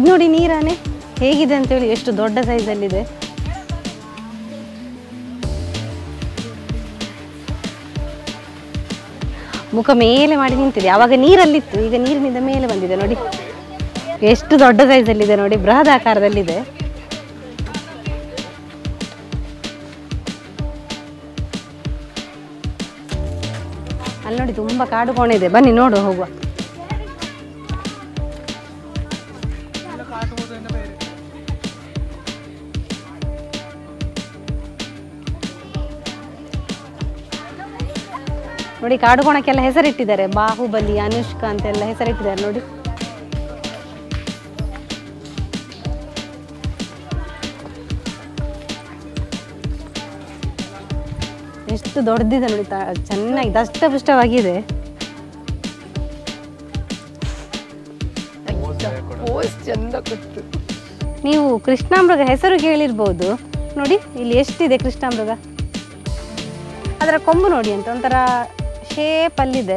ಇದು ನೋಡಿ ನೀರಾನೆ ಹೇಗಿದೆ ಅಂತೇಳಿ ಎಷ್ಟು ದೊಡ್ಡ ಸೈಜಲ್ಲಿದೆ ಮುಖ ಮೇಲೆ ಮಾಡಿ ನಿಂತಿದೆ ಆವಾಗ ನೀರಲ್ಲಿತ್ತು ಈಗ ನೀರಿನಿಂದ ಮೇಲೆ ಬಂದಿದೆ ನೋಡಿ ಎಷ್ಟು ದೊಡ್ಡ ಸೈಜಲ್ಲಿದೆ ನೋಡಿ ಬೃಹದ ಆಕಾರದಲ್ಲಿದೆ ಅಲ್ಲಿ ನೋಡಿ ತುಂಬಾ ಕಾಡು ಕೋಣೆ ಇದೆ ಬನ್ನಿ ನೋಡು ಹೋಗುವ ನೋಡಿ ಕಾಡು ಕೋಣಕ್ಕೆಲ್ಲ ಹೆಸರಿಟ್ಟಿದ್ದಾರೆ ಬಾಹುಬಲಿ ಅನುಷ್ಕಾ ಅಂತೆಲ್ಲ ಹೆಸರಿಟ್ಟಿದ್ದಾರೆ ನೋಡಿ ಎಷ್ಟು ದೊಡ್ಡದಿದೆ ನೋಡಿ ತ- ಚೆನ್ನಾಗಿ ದಷ್ಟಪುಷ್ಟವಾಗಿದೆ ಚಂದ ಕೊಟ್ಟು ನೀವು ಕೃಷ್ಣಾಮೃಗ ಹೆಸರು ಕೇಳಿರ್ಬೋದು ನೋಡಿ ಇಲ್ಲಿ ಎಷ್ಟಿದೆ ಕೃಷ್ಣಾಮೃಗ ಅದರ ಕೊಂಬು ನೋಡಿ ಅಂತ ಒಂಥರ ಶೇಪ್ ಅಲ್ಲಿದೆ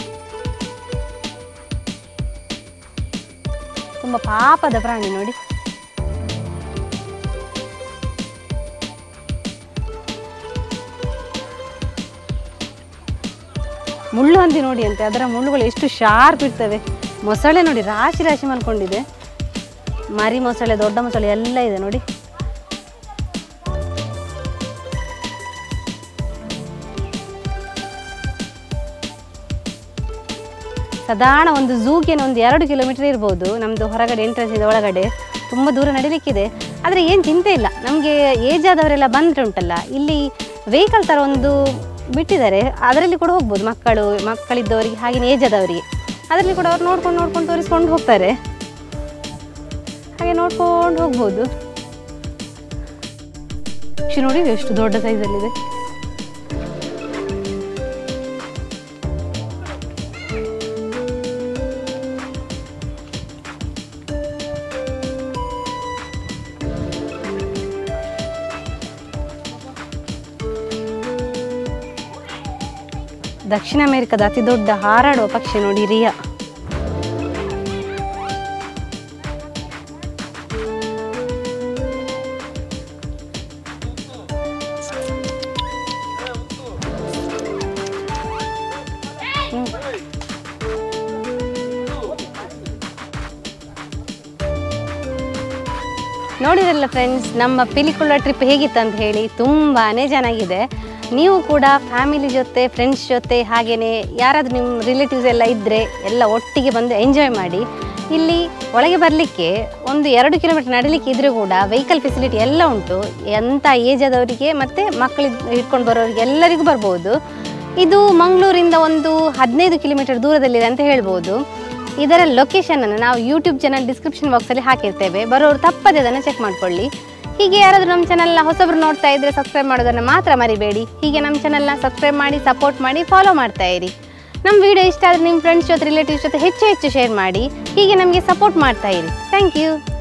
ತುಂಬ ಪಾಪದ ಪ್ರಾಣಿ ನೋಡಿ ಮುಳ್ಳು ಹಂದಿ ನೋಡಿ ಅಂತೆ ಅದರ ಮುಳ್ಳುಗಳು ಎಷ್ಟು ಶಾರ್ಪ್ ಇರ್ತವೆ ಮೊಸಳೆ ನೋಡಿ ರಾಶಿ ರಾಶಿ ಮಲ್ಕೊಂಡಿದೆ ಮರಿ ಮೊಸಳೆ ದೊಡ್ಡ ಮೊಸಳೆ ಎಲ್ಲ ಇದೆ ನೋಡಿ ಸಾಧಾರಣ ಒಂದು ಝೂಗೆ ಒಂದು ಎರಡು ಕಿಲೋಮೀಟರ್ ಇರ್ಬೋದು ನಮ್ಮದು ಹೊರಗಡೆ ಎಂಟ್ರೆನ್ಸ್ ಇದೆ ಒಳಗಡೆ ತುಂಬ ದೂರ ನಡಿಲಿಕ್ಕಿದೆ ಆದರೆ ಏನು ಚಿಂತೆ ಇಲ್ಲ ನಮಗೆ ಏಜ್ ಆದವರೆಲ್ಲ ಬಂದರೆ ಉಂಟಲ್ಲ ಇಲ್ಲಿ ವೆಹಿಕಲ್ ಥರ ಒಂದು ಬಿಟ್ಟಿದ್ದಾರೆ ಅದರಲ್ಲಿ ಕೂಡ ಹೋಗ್ಬೋದು ಮಕ್ಕಳು ಮಕ್ಕಳಿದ್ದವರಿಗೆ ಹಾಗೆಯೇ ಏಜ್ ಆದವರಿಗೆ ಅದರಲ್ಲಿ ಕೂಡ ಅವ್ರು ನೋಡ್ಕೊಂಡು ನೋಡ್ಕೊಂಡು ತೋರಿಸ್ಕೊಂಡು ಹೋಗ್ತಾರೆ ಹಾಗೆ ನೋಡ್ಕೊಂಡು ಹೋಗ್ಬೋದು ಪಕ್ಷಿ ನೋಡಿ ಎಷ್ಟು ದೊಡ್ಡ ಸೈಜಲ್ಲಿದೆ ದಕ್ಷಿಣ ಅಮೆರಿಕದ ಅತಿ ದೊಡ್ಡ ಹಾರಾಡುವ ಪಕ್ಷಿ ನೋಡಿ ರಿಯಾ ಹ್ಮ್. ನೋಡಿರಲ್ಲ ಫ್ರೆಂಡ್ಸ್ ನಮ್ಮ ಪಿಲಿಕುಳ ಟ್ರಿಪ್ ಹೇಗಿತ್ತು ಅಂತ ಹೇಳಿ ತುಂಬಾ ಚೆನ್ನಾಗಿದೆ ನೀವು ಕೂಡ ಫ್ಯಾಮಿಲಿ ಜೊತೆ ಫ್ರೆಂಡ್ಸ್ ಜೊತೆ ಹಾಗೆಯೇ ಯಾರಾದರೂ ನಿಮ್ಮ ರಿಲೇಟಿವ್ಸ್ ಎಲ್ಲ ಇದ್ದರೆ ಎಲ್ಲ ಒಟ್ಟಿಗೆ ಬಂದು ಎಂಜಾಯ್ ಮಾಡಿ ಇಲ್ಲಿ ಒಳಗೆ ಬರಲಿಕ್ಕೆ ಒಂದು ಎರಡು ಕಿಲೋಮೀಟರ್ ನಡೀಲಿಕ್ಕೆ ಇದ್ರೂ ಕೂಡ ವೆಹಿಕಲ್ ಫೆಸಿಲಿಟಿ ಎಲ್ಲ ಉಂಟು ಎಂಥ ಏಜ್ ಆದವರಿಗೆ ಮತ್ತು ಮಕ್ಕಳು ಹಿಡ್ಕೊಂಡು ಬರೋರಿಗೆ ಎಲ್ಲರಿಗೂ ಬರ್ಬೋದು ಇದು ಮಂಗಳೂರಿಂದ ಒಂದು ಹದಿನೈದು ಕಿಲೋಮೀಟರ್ ದೂರದಲ್ಲಿದೆ ಅಂತ ಹೇಳ್ಬೋದು ಇದರ ಲೊಕೇಶನನ್ನು ನಾವು ಯೂಟ್ಯೂಬ್ ಚಾನಲ್ ಡಿಸ್ಕ್ರಿಪ್ಷನ್ ಬಾಕ್ಸಲ್ಲಿ ಹಾಕಿರ್ತೇವೆ ಬರೋರು ತಪ್ಪದೆ ಅದನ್ನು ಚೆಕ್ ಮಾಡ್ಕೊಳ್ಳಿ ಹೀಗೆ ಯಾರಾದರೂ ನಮ್ಮ ಚಾನಲ್ನ ಹೊಸಬ್ರು ನೋಡ್ತಾ ಇದ್ದರೆ ಸಬ್ಸ್ಕ್ರೈಬ್ ಮಾಡೋದನ್ನು ಮಾತ್ರ ಮರಿಬೇಡಿ ಹೀಗೆ ನಮ್ಮ ಚಾನಲ್ನ ಸಬ್ಸ್ಕ್ರೈಬ್ ಮಾಡಿ ಸಪೋರ್ಟ್ ಮಾಡಿ ಫಾಲೋ ಮಾಡ್ತಾ ಇರಿ ನಮ್ಮ ವಿಡಿಯೋ ಇಷ್ಟ ಆದರೆ ನಿಮ್ಮ ಫ್ರೆಂಡ್ಸ್ ಜೊತೆ ರಿಲೇಟಿವ್ಸ್ ಜೊತೆ ಹೆಚ್ಚು ಹೆಚ್ಚು ಶೇರ್ ಮಾಡಿ ಹೀಗೆ ನಮಗೆ ಸಪೋರ್ಟ್ ಮಾಡ್ತಾ ಇರಿ ಥ್ಯಾಂಕ್ ಯು